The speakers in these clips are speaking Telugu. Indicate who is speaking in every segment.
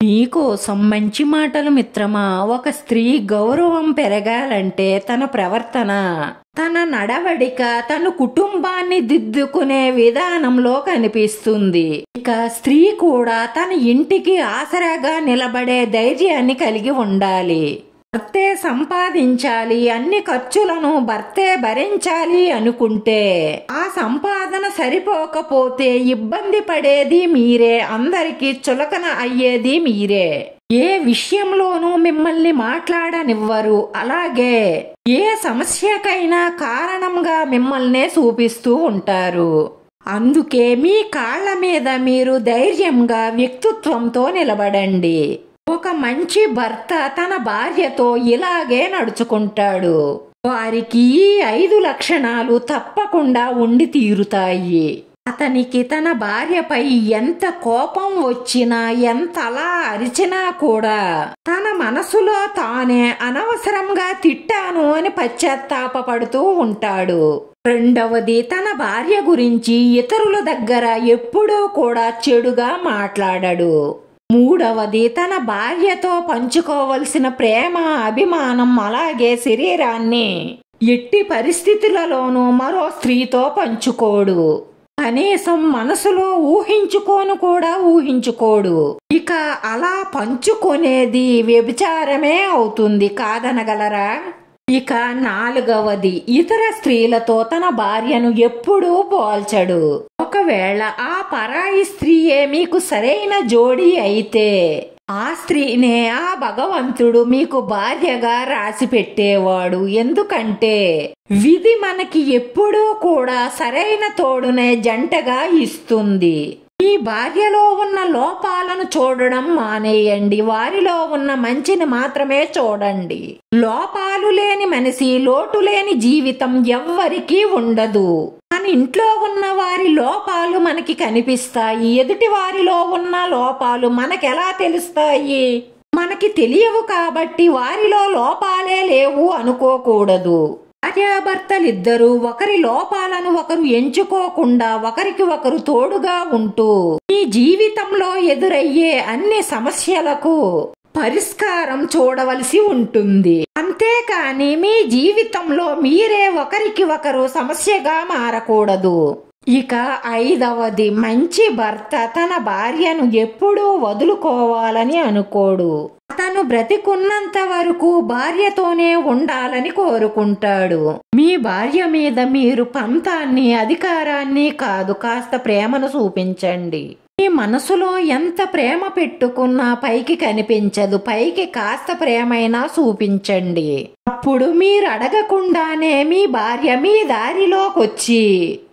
Speaker 1: నీకోసం మంచి మాటలు మిత్రమా ఒక స్త్రీ గౌరవం పెరగాలంటే తన ప్రవర్తన తన నడవడిక తన కుటుంబాన్ని దిద్దుకునే విధానంలో కనిపిస్తుంది ఇక స్త్రీ కూడా తన ఇంటికి ఆసరాగా నిలబడే ధైర్యాన్ని కలిగి ఉండాలి భర్తే సంపాదించాలి అన్ని ఖర్చులను భర్తే భరించాలి అనుకుంటే ఆ సంపాదన సరిపోకపోతే ఇబ్బంది పడేది మీరే అందరికి చులకన అయ్యేది మీరే ఏ విషయంలోనూ మిమ్మల్ని మాట్లాడనివ్వరు అలాగే ఏ సమస్యకైనా కారణంగా మిమ్మల్నే చూపిస్తూ ఉంటారు అందుకే మీ కాళ్ళ మీద మీరు ధైర్యంగా వ్యక్తిత్వంతో నిలబడండి ఒక మంచి భర్త తన భార్యతో ఇలాగే నడుచుకుంటాడు వారికి ఈ ఐదు లక్షణాలు తప్పకుండా ఉండి తీరుతాయి అతనికి తన భార్యపై ఎంత కోపం వచ్చినా ఎంతలా అరిచినా కూడా తన మనసులో తానే అనవసరంగా తిట్టాను అని పశ్చాత్తాపపడుతూ ఉంటాడు రెండవది తన భార్య గురించి ఇతరుల దగ్గర ఎప్పుడూ కూడా చెడుగా మాట్లాడడు మూడవది తన భార్యతో పంచుకోవలసిన ప్రేమ అభిమానం అలాగే శరీరాన్ని ఎట్టి పరిస్థితులలోనూ మరో స్త్రీతో పంచుకోడు కనీసం మనసులో ఊహించుకోను కూడా ఊహించుకోడు ఇక అలా పంచుకొనేది వ్యభిచారమే అవుతుంది కాదనగలరా ఇక నాలుగవది ఇతర స్త్రీలతో తన భార్యను ఎప్పుడూ పోల్చడు ఒకవేళ ఆ పరాయి స్త్రీయే మీకు సరైన జోడీ అయితే ఆ స్త్రీనే ఆ భగవంతుడు మీకు భార్యగా రాసి పెట్టేవాడు ఎందుకంటే విధి మనకి ఎప్పుడూ కూడా సరైన తోడునే జంటగా ఇస్తుంది మీ భార్యలో ఉన్న లోపాలను చూడడం మానేయండి వారిలో ఉన్న మంచిని మాత్రమే చూడండి లోపాలు లేని మనిషి లోటు లేని జీవితం ఎవ్వరికీ ఉండదు మన ఇంట్లో ఉన్న వారి లోపాలు మనకి కనిపిస్తాయి ఎదుటి వారిలో ఉన్న లోపాలు మనకెలా తెలుస్తాయి మనకి తెలియవు కాబట్టి వారిలో లోపాలే లేవు అనుకోకూడదు భార్యాభర్తలిద్దరూ ఒకరి లోపాలను ఒకరు ఎంచుకోకుండా ఒకరికి ఒకరు తోడుగా ఉంటూ మీ జీవితంలో ఎదురయ్యే అన్ని సమస్యలకు పరిష్కారం చూడవలసి ఉంటుంది అంతేకాని మీ జీవితంలో మీరే ఒకరికి ఒకరు సమస్యగా మారకూడదు ఇక ఐదవది మంచి భర్త తన భార్యను ఎప్పుడూ వదులుకోవాలని అనుకోడు అతను బ్రతికున్నంత వరకు భార్యతోనే ఉండాలని కోరుకుంటాడు మీ భార్య మీద మీరు పంతాన్ని అధికారాన్ని కాదు కాస్త ప్రేమను చూపించండి మీ మనసులో ఎంత ప్రేమ పెట్టుకున్నా పైకి కనిపించదు పైకి కాస్త ప్రేమైనా చూపించండి అప్పుడు మీరు అడగకుండానే మీ భార్య మీ దారిలోకొచ్చి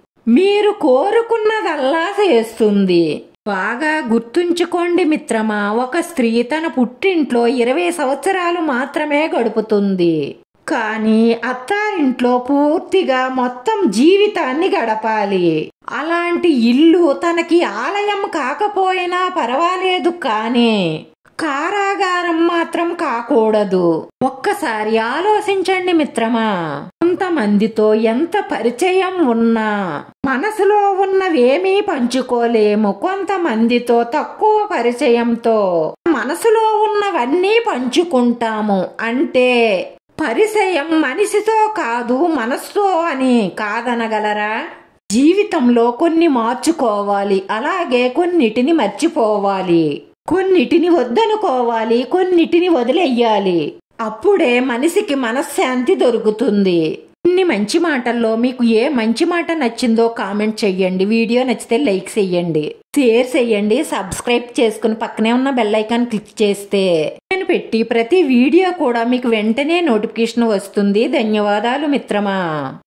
Speaker 1: మీరు కోరుకున్నదల్లా చేస్తుంది బాగా గుర్తుంచుకోండి మిత్రమా ఒక స్త్రీ తన పుట్టింట్లో ఇరవై సంవత్సరాలు మాత్రమే గడుపుతుంది కానీ అత్తారింట్లో పూర్తిగా మొత్తం జీవితాన్ని గడపాలి అలాంటి ఇల్లు తనకి ఆలయం కాకపోయినా పర్వాలేదు కానీ కారాగారం మాత్రం కాకూడదు ఒక్కసారి ఆలోచించండి మిత్రమా కొంతమందితో ఎంత పరిచయం ఉన్నా మనసులో ఉన్నవేమీ పంచుకోలేము కొంతమందితో తక్కువ పరిచయంతో మనసులో ఉన్నవన్నీ పంచుకుంటాము అంటే పరిచయం మనిషితో కాదు మనసుతో అని కాదనగలరా జీవితంలో కొన్ని మార్చుకోవాలి అలాగే కొన్నిటిని మర్చిపోవాలి కొన్నిటిని వద్దనుకోవాలి కొన్నిటిని వదిలేయాలి అప్పుడే మనిషికి మనశ్శాంతి దొరుకుతుంది ఇన్ని మంచి మాటల్లో మీకు ఏ మంచి మాట నచ్చిందో కామెంట్ చెయ్యండి వీడియో నచ్చితే లైక్ చెయ్యండి షేర్ చెయ్యండి సబ్స్క్రైబ్ చేసుకుని పక్కనే ఉన్న బెల్ ఐకాన్ క్లిక్ చేస్తే నేను పెట్టి ప్రతి వీడియో కూడా మీకు వెంటనే నోటిఫికేషన్ వస్తుంది ధన్యవాదాలు మిత్రమా